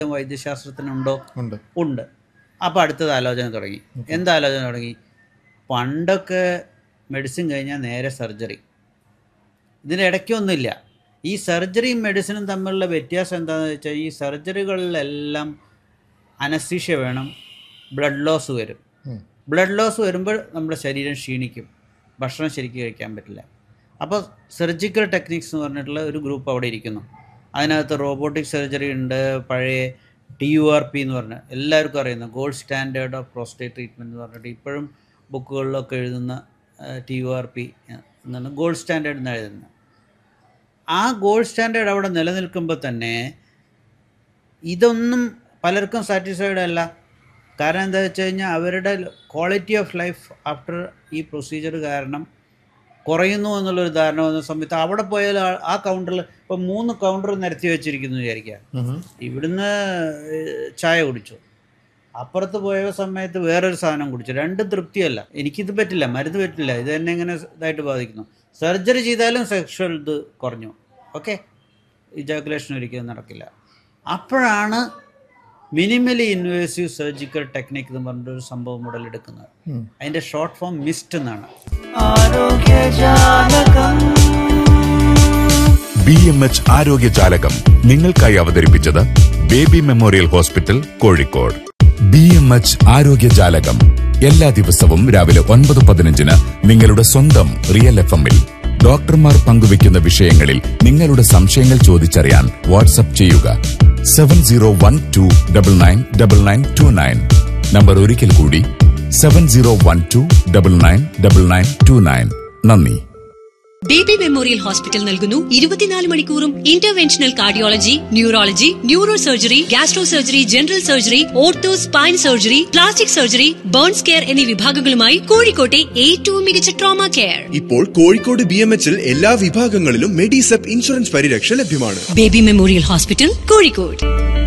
വൈദ്യശാസ്ത്രത്തിനുണ്ടോ ഉണ്ട് ഉണ്ട് അപ്പോൾ അടുത്തത് ആലോചന തുടങ്ങി എന്താ ആലോചന തുടങ്ങി പണ്ടൊക്കെ മെഡിസിൻ കഴിഞ്ഞാൽ നേരെ സർജറി ഇതിൻ്റെ ഇടയ്ക്കൊന്നുമില്ല ഈ സർജറിയും മെഡിസിനും തമ്മിലുള്ള വ്യത്യാസം എന്താണെന്ന് വെച്ചാൽ ഈ സർജറികളിലെല്ലാം അനസ്തീഷ്യ വേണം ബ്ലഡ് ലോസ് വരും ഉം. ബ്ലഡ് ലോസ് വരുമ്പോൾ നമ്മുടെ ശരീരം ക്ഷീണിക്കും ഭക്ഷണം ശരിക്കും കഴിക്കാൻ പറ്റില്ല അപ്പോൾ സർജിക്കൽ ടെക്നിക്സ് എന്ന് പറഞ്ഞിട്ടുള്ള ഒരു ഗ്രൂപ്പ് അവിടെ ഇരിക്കുന്നു അതിനകത്ത് റോബോട്ടിക് സർജറി ഉണ്ട് പഴയ ടി യു ആർ പി എന്ന് പറഞ്ഞ എല്ലാവർക്കും അറിയുന്ന gold standard of prostate treatment എന്ന് പറഞ്ഞിട്ട് ഇപ്പോഴും ബുക്കുകളിലൊക്കെ എഴുതുന്ന ടി യു ആർ പി എന്നാണ് ഗോൾഡ് സ്റ്റാൻഡേർഡ് എന്ന് എഴുതുന്നത് ആ ഗോൾഡ് സ്റ്റാൻഡേർഡ് അവിടെ നിലനിൽക്കുമ്പോൾ തന്നെ ഇതൊന്നും പലർക്കും സാറ്റിസ്ഫൈഡ് അല്ല കാരണം എന്താ വെച്ച് കഴിഞ്ഞാൽ അവരുടെ ക്വാളിറ്റി ഓഫ് ലൈഫ് ആഫ്റ്റർ ഈ പ്രൊസീജിയർ കാരണം കുറയുന്നു എന്നുള്ളൊരു ധാരണ വന്ന സമയത്ത് അവിടെ പോയാൽ ആ- ആ കൗണ്ടറിൽ ഇപ്പം മൂന്ന് കൗണ്ടർ നിരത്തി വെച്ചിരിക്കുന്നു വിചാരിക്കുക ഉം. ഇവിടുന്ന് ഏഹ്, ചായ കുടിച്ചു അപ്പുറത്ത് പോയ സമയത്ത് വേറൊരു സാധനം കുടിച്ചു രണ്ടും തൃപ്തിയല്ല എനിക്കിത് പറ്റില്ല മരുന്ന് പറ്റില്ല ഇത് തന്നെ ഇങ്ങനെ ഇതായിട്ട് ബാധിക്കുന്നു സർജറി ചെയ്താലും സെക്ഷൽ ഇത് കുറഞ്ഞു ഓക്കെ ഇജാക്കുലേഷൻ ഒരിക്കലും നടക്കില്ല അപ്പോഴാണ് മിനിമലി ഇൻവേസീവ് സർജിക്കൽ ടെക്നിക് എന്ന് പറഞ്ഞൊരു സംഭവം ഉടലെടുക്കുന്നത് ഉം. അതിൻ്റെ ഷോർട്ട് ഫോം മിസ്റ്റ് എന്നാണ് ബി എം എച്ച് ആരോഗ്യജാലകം നിങ്ങൾക്കായി അവതരിപ്പിച്ചത് Baby Memorial Hospital Kozhikode B M H ആരോഗ്യജാലകം എല്ലാ ദിവസവും രാവിലെ ഒൻപത് പതിനഞ്ചിന് നിങ്ങളുടെ സ്വന്തം റിയൽ എഫ് എമ്മിൽ ഡോക്ടർമാർ പങ്കുവയ്ക്കുന്ന വിഷയങ്ങളിൽ നിങ്ങളുടെ സംശയങ്ങൾ ചോദിച്ചറിയാൻ വാട്സപ്പ് ചെയ്യുക seven zero one two double nine double nine two nine number ഒരിക്കൽ കൂടി seven zero one two double nine double nine two nine നന്ദി ബേബി മെമ്മോറിയൽ ഹോസ്പിറ്റൽ നൽകുന്നു ഇരുപത്തിനാല് മണിക്കൂറും interventional cardiology neurology neuro surgery gastro surgery general surgery ortho spine surgery plastic surgery burns care എന്നീ വിഭാഗങ്ങളുമായി കോഴിക്കോട്ടെ ഏറ്റവും മികച്ച ട്രോമ കെയർ ഇപ്പോൾ കോഴിക്കോട് ബി എം എച്ചിൽ എല്ലാ വിഭാഗങ്ങളിലും മെഡിസെപ്പ് ഇൻഷുറൻസ് പരിരക്ഷ ലഭ്യമാണ് ബേബി മെമ്മോറിയൽ ഹോസ്പിറ്റൽ കോഴിക്കോട്